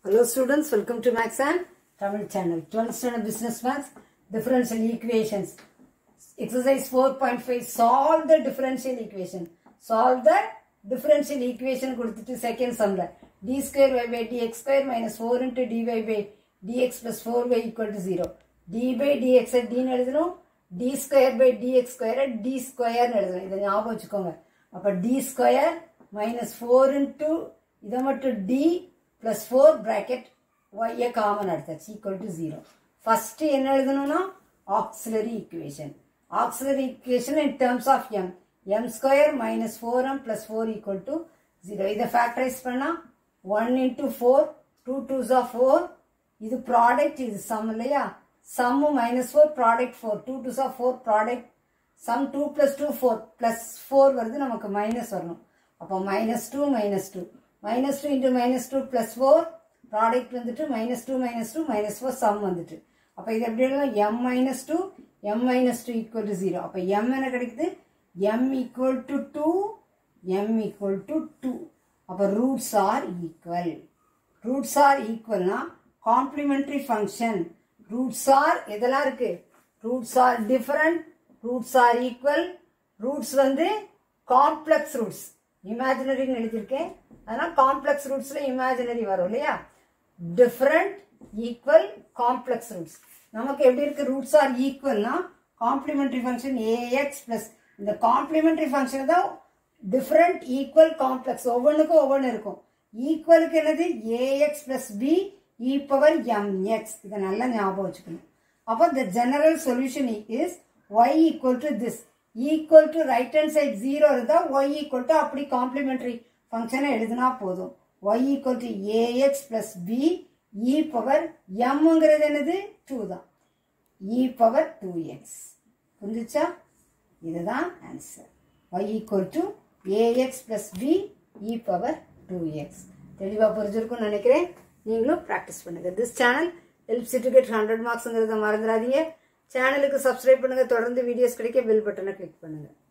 Hello students, welcome to Max and Tamil channel. 12th standard business maths, differential equations. Exercise 4.5, solve the differential equation. Solve the differential equation கொடுத்துட்டு second sumல d square y by dx square minus 4 into dy by dx plus 4y equal to 0. d by dx at d ன்னு எழுதணும் d square by dx square at d square ன்னு எழுதணும் இதை ஞாபகம் வச்சுக்கோங்க அப்ப d square minus 4 into இதை மட்டும் d plus 4 bracket y a common எடுத்தாச்சு equal to 0. First என்ன எழுதணும்னா auxiliary equation. Auxiliary equation in terms of m. m square minus 4m plus 4 equal to 0. இதை factorize பண்ணா 1 into 4, 2 2s are 4. இது product, இது sum இல்லையா sum minus 4, product 4. 2 2s are 4, product sum 2 plus 2, 4 plus 4 வருது நமக்கு minus வரணும். அப்போ minus 2, minus 2. minus 2 into minus 2 plus 4 product வந்துட்டு minus 2 minus 2 minus 4 sum வந்துட்டு அப்போ இது எப்படி எழுதலாம் m minus 2 m minus 2 equal to 0 அப்போ m என்ன கிடைக்குது m equal to 2 m equal to 2 அப்போ roots are equal roots are equalனா complementary function roots are எதெல்லாம் இருக்கு roots are different roots are equal roots வந்து complex roots இமேஜினரின்னு எழுதியிருக்கேன் அதனால் complex ரூட்ஸில் imaginary வரும் இல்லையா டிஃப்ரெண்ட் ஈக்குவல் காம்ப்ளெக்ஸ் ரூட்ஸ் நமக்கு எப்படி இருக்கு ரூட்ஸ் ஆர் ஈக்குவல்னா காம்ப்ளிமெண்ட்ரி ஃபங்க்ஷன் ஏஎக்ஸ் பிளஸ் இந்த காம்ப்ளிமெண்ட்ரி ஃபங்க்ஷன் தான் டிஃப்ரெண்ட் ஈக்குவல் காம்ப்ளெக்ஸ் ஒவ்வொன்றுக்கும் ஒவ்வொன்று இருக்கும் ஈக்குவலுக்கு என்னது A X plus B E power M X இதை நல்லா ஞாபகம் வச்சுக்கணும் அப்போ the general solution is Y equal to this equal to right hand side zero இருந்தால் ஒய் ஈக்குவல் டு அப்படி காம்ப்ளிமெண்ட்ரி ஃபங்க்ஷனை எழுதுனா போதும் Y equal to A X plus B E power எம்ங்கிறது என்னது டூ தான் இ பவர் டூ எக்ஸ் புரிஞ்சிச்சா இதுதான் answer Y equal to A X plus B E power two X தெளிவாக புரிஞ்சிருக்கும்னு நினைக்கிறேன் நீங்களும் ப்ராக்டிஸ் பண்ணுங்க this channel help to get hundred மார்க்ஸுங்கிறத மறந்துடாதீங்க சேனலுக்கு சப்ஸ்கிரைப் பண்ணுங்க தொடர்ந்து வீடியோஸ் கிடைக்க பெல் பட்டனை கிளிக் பண்ணுங்க